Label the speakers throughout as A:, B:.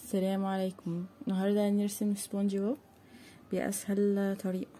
A: السلام عليكم النهاردة هنرسم سبونج بوب بأسهل طريقة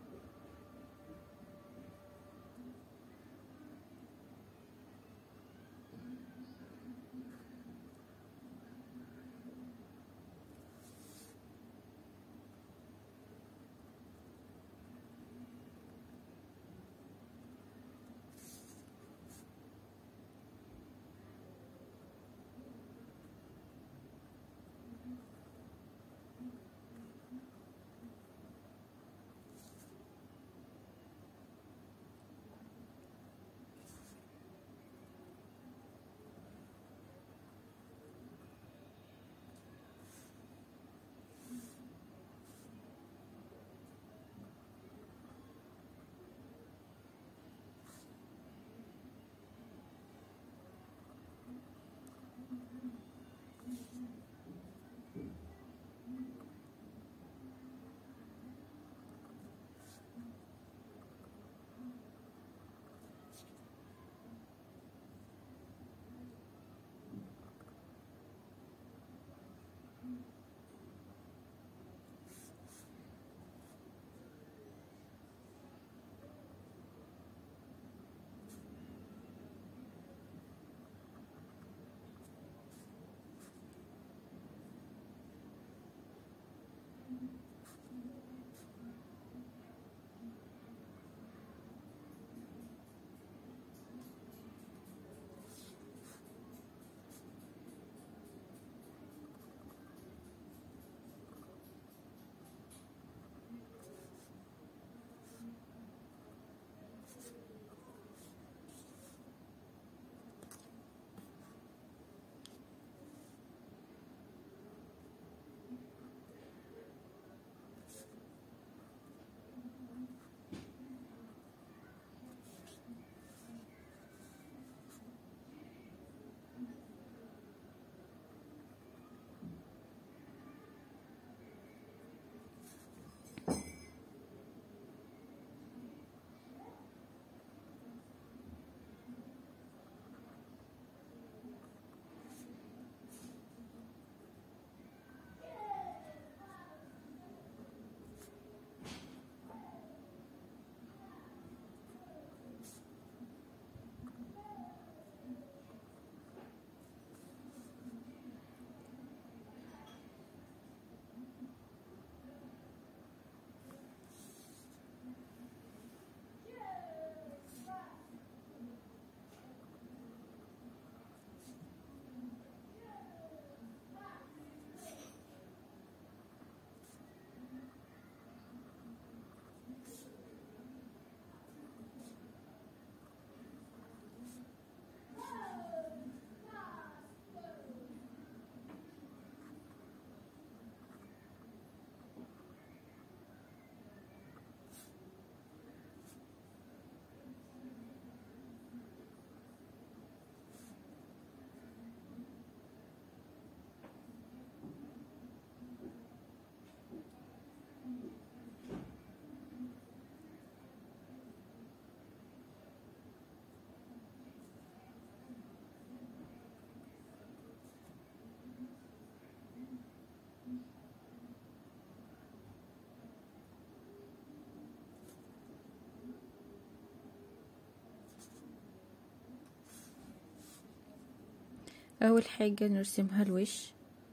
A: أول حاجة نرسمها الوش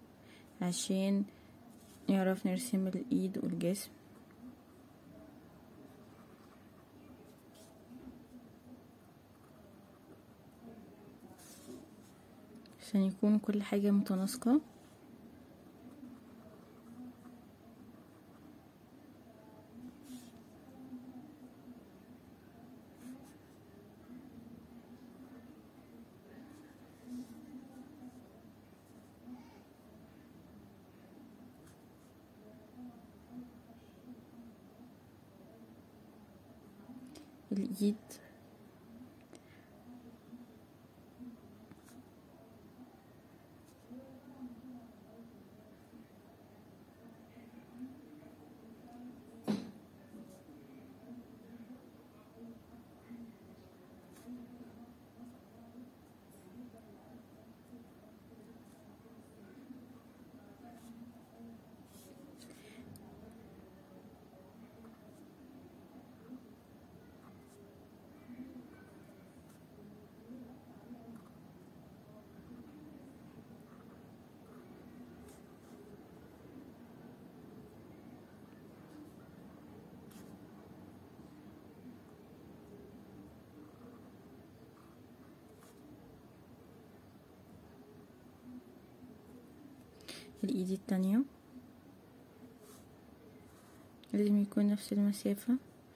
A: عشان نعرف نرسم الإيد والجسم عشان يكون كل حاجة متناسقة الإيد الايد التانية لازم يكون نفس المسافة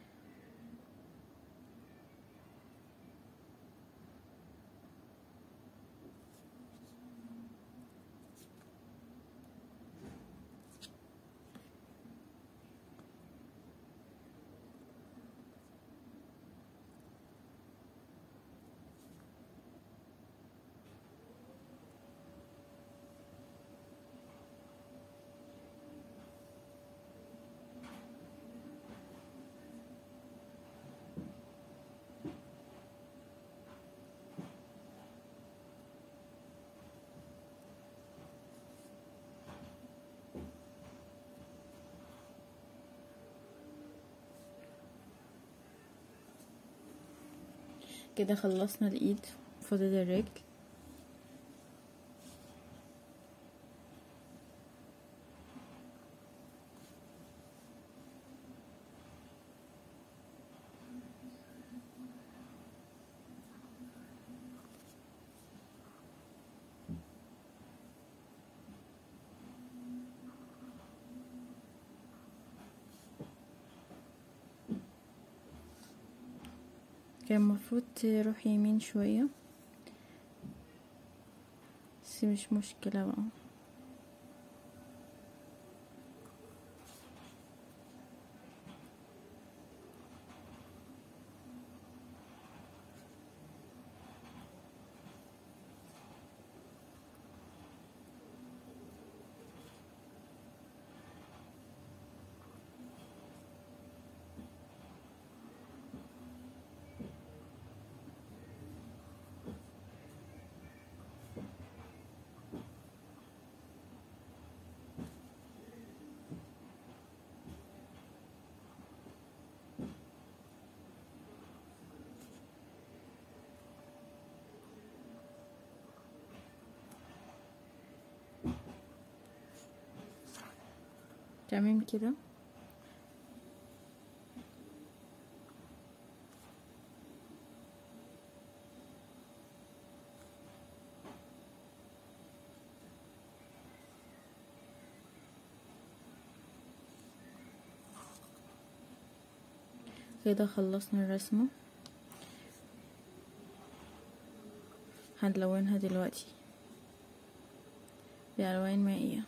A: كده خلصنا الايد فاضل الرجل كان المفروض تروح يمين شوية بس مش مشكلة بقى تمام كده كده خلصنا الرسمة هنلونها دلوقتي بألوان مائية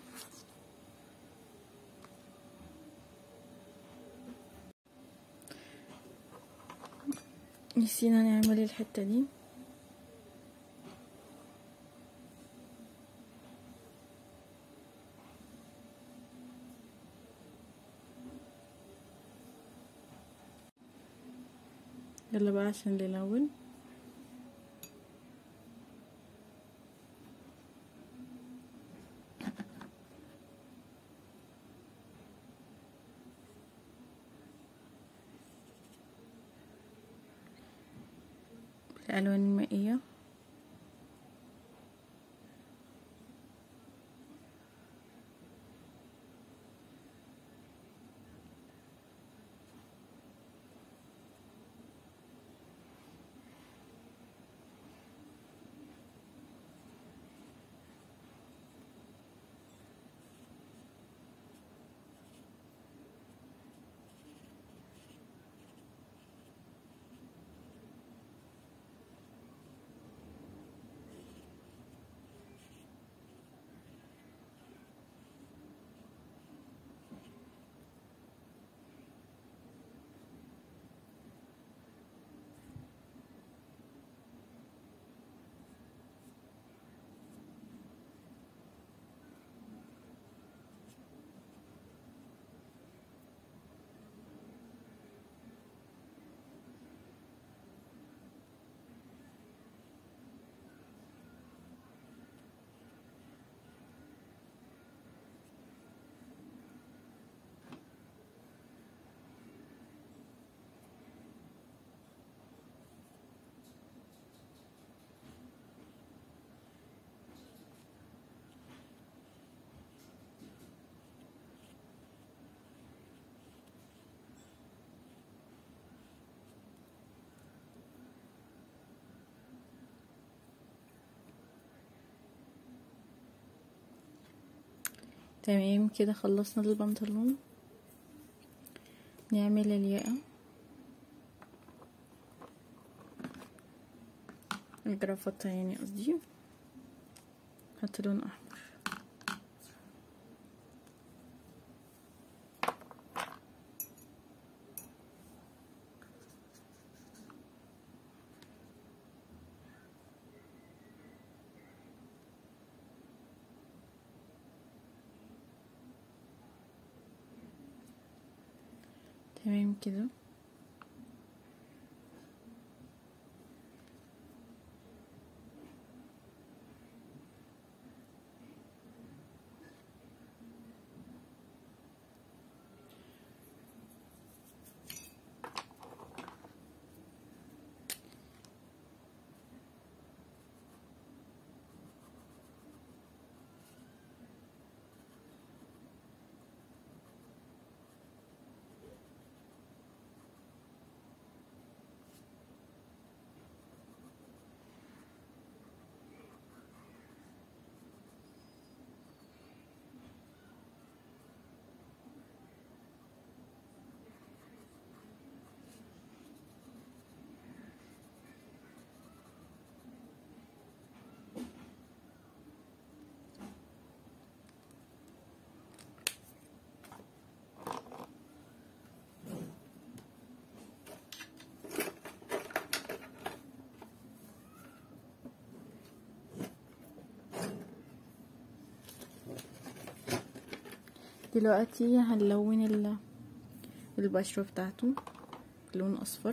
A: نسينا نعمل الحتة دي يلا بقى عشان نلون الألوان المائية تمام كده خلصنا البنطلون نعمل الياقة الجرافطة يعني قصدي حط لون احمر تمام كده دلوقتي هنلون ال- البشرة بتاعته لون اصفر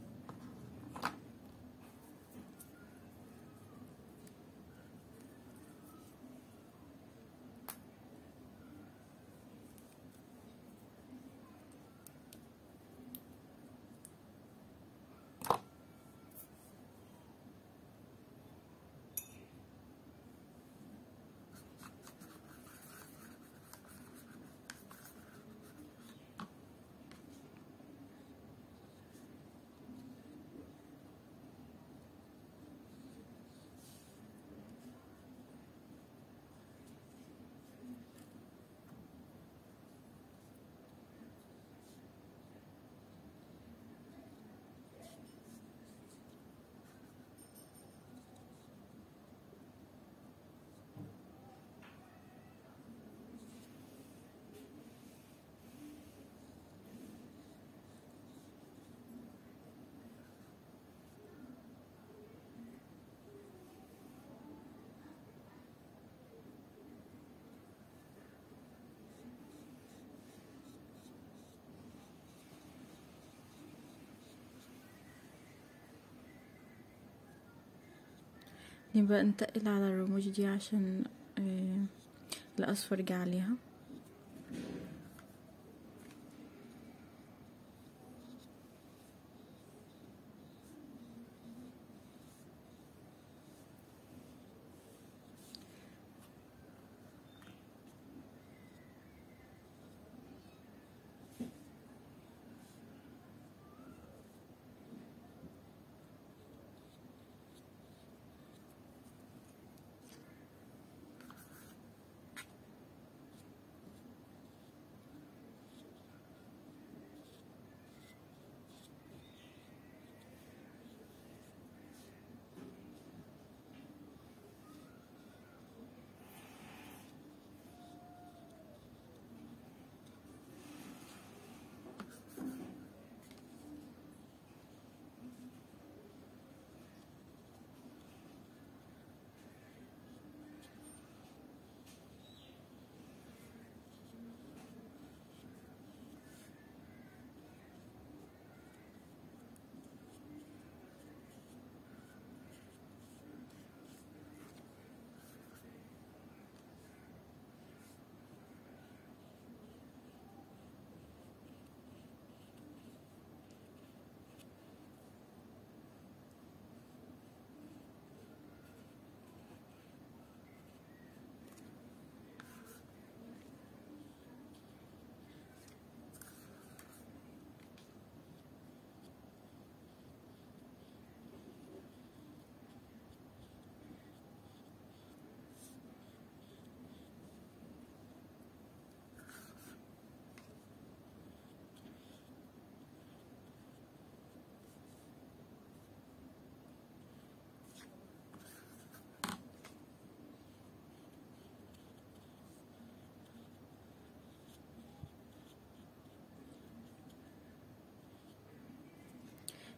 A: نبقى نتقل على الرموش دي عشان آه، الاصفر جه عليها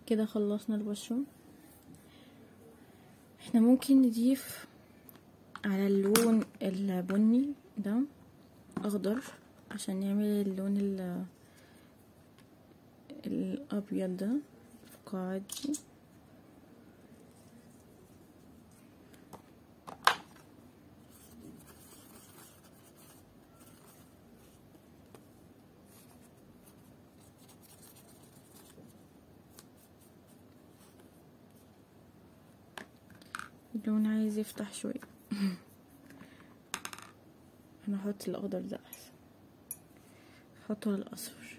A: كده خلصنا المشروم احنا ممكن نضيف على اللون البني ده اخضر عشان نعمل اللون ال- الابيض ده الفقاعات دي اللون عايز يفتح شوية انا هحط الاخضر ده احسن احطه على الاصفر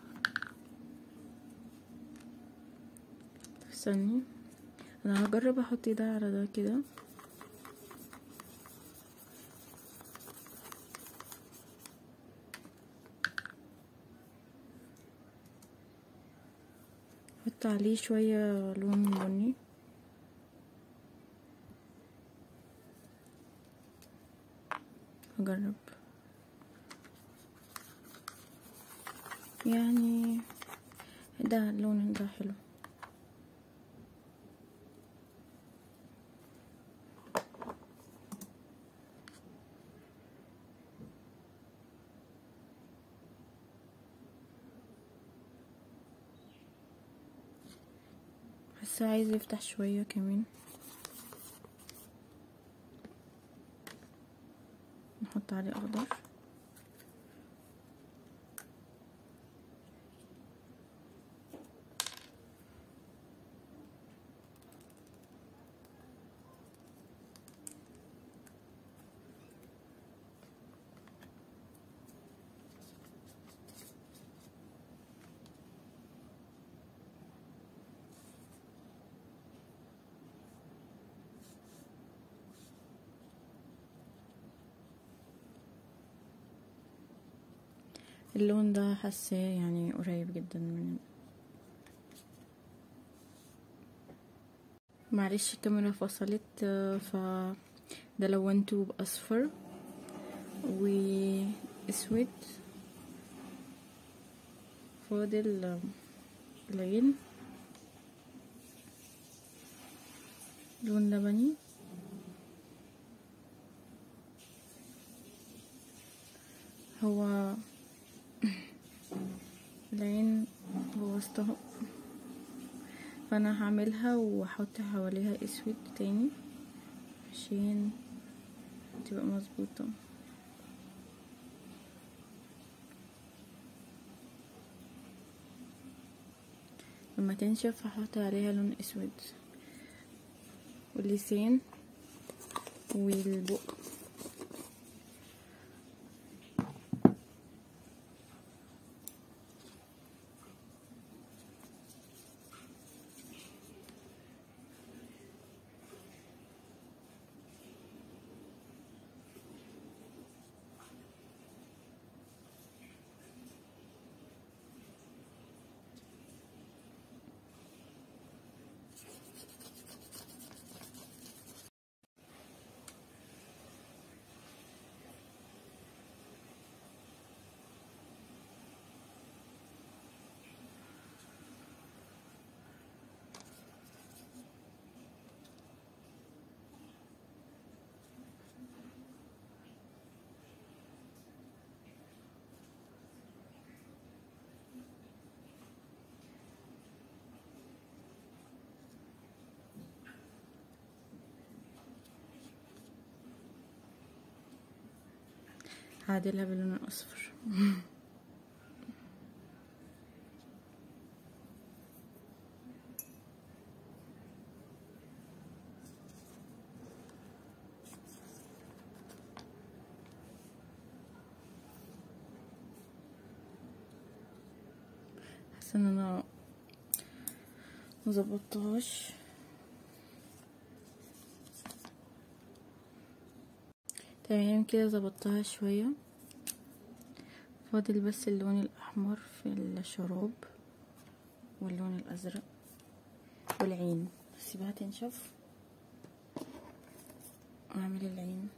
A: استني انا هجرب احط ده على ده كده احط عليه شوية لون بني هجرب يعني ده اللون ده حلو بس عايز يفتح شوية كمان نحط عليه اخضر اللون ده حاساه يعني قريب جدا من معلش الكاميرا فصلت آه، ف ده لونته باصفر واسود فاضل آه، العين لون لبني هو العين بوظتها فانا هعملها واحط حواليها اسود تاني عشان تبقى مظبوطه لما تنشف هحط عليها لون اسود واللسان والبق هعدلها باللون الاصفر حاسه ان انا مظبطتهاش تمام كده ظبطتها شوية فاضل بس اللون الأحمر في الشراب واللون الأزرق والعين سيبها تنشف وأعمل العين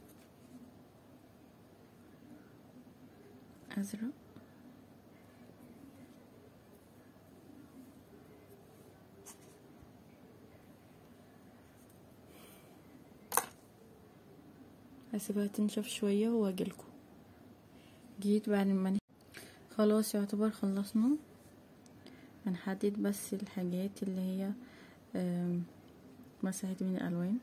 A: أزرق هسيبها تنشف شوية واجيلكوا جيت بعد ما خلاص يعتبر خلصنا هنحدد بس الحاجات اللي هي مسحت من الالوان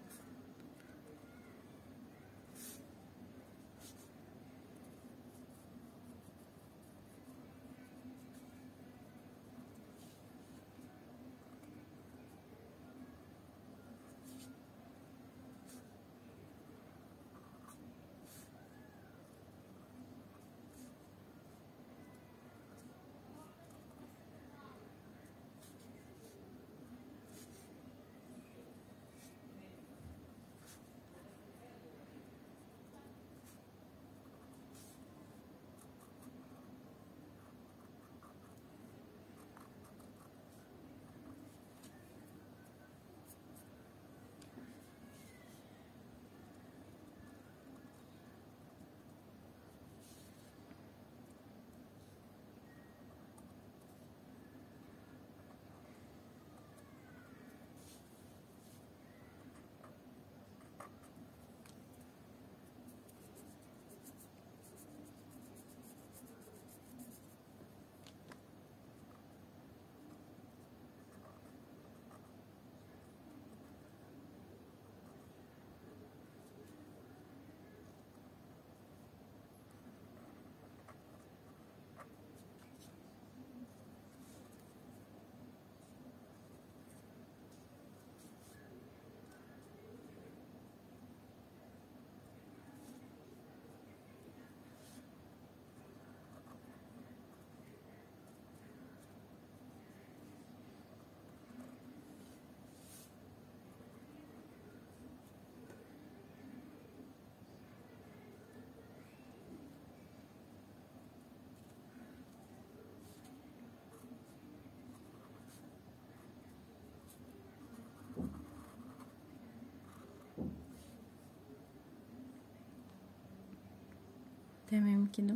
A: تمام كده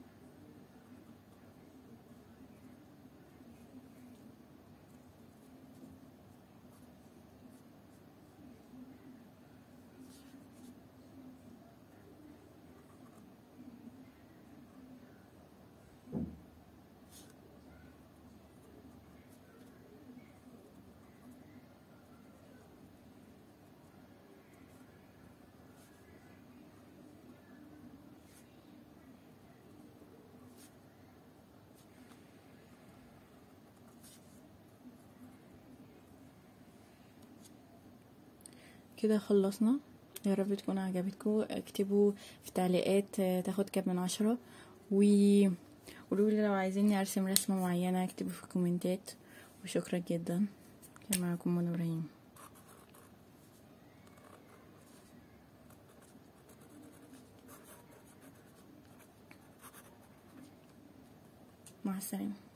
A: كده خلصنا يا رب تكون عجبتكم اكتبوا في تعليقات تاخد كام من عشرة و قولوا لي لو عايزيني ارسم رسمة معينة اكتبوا في الكومنتات وشكرا جدا كان معاكم منى ابراهيم مع السلامه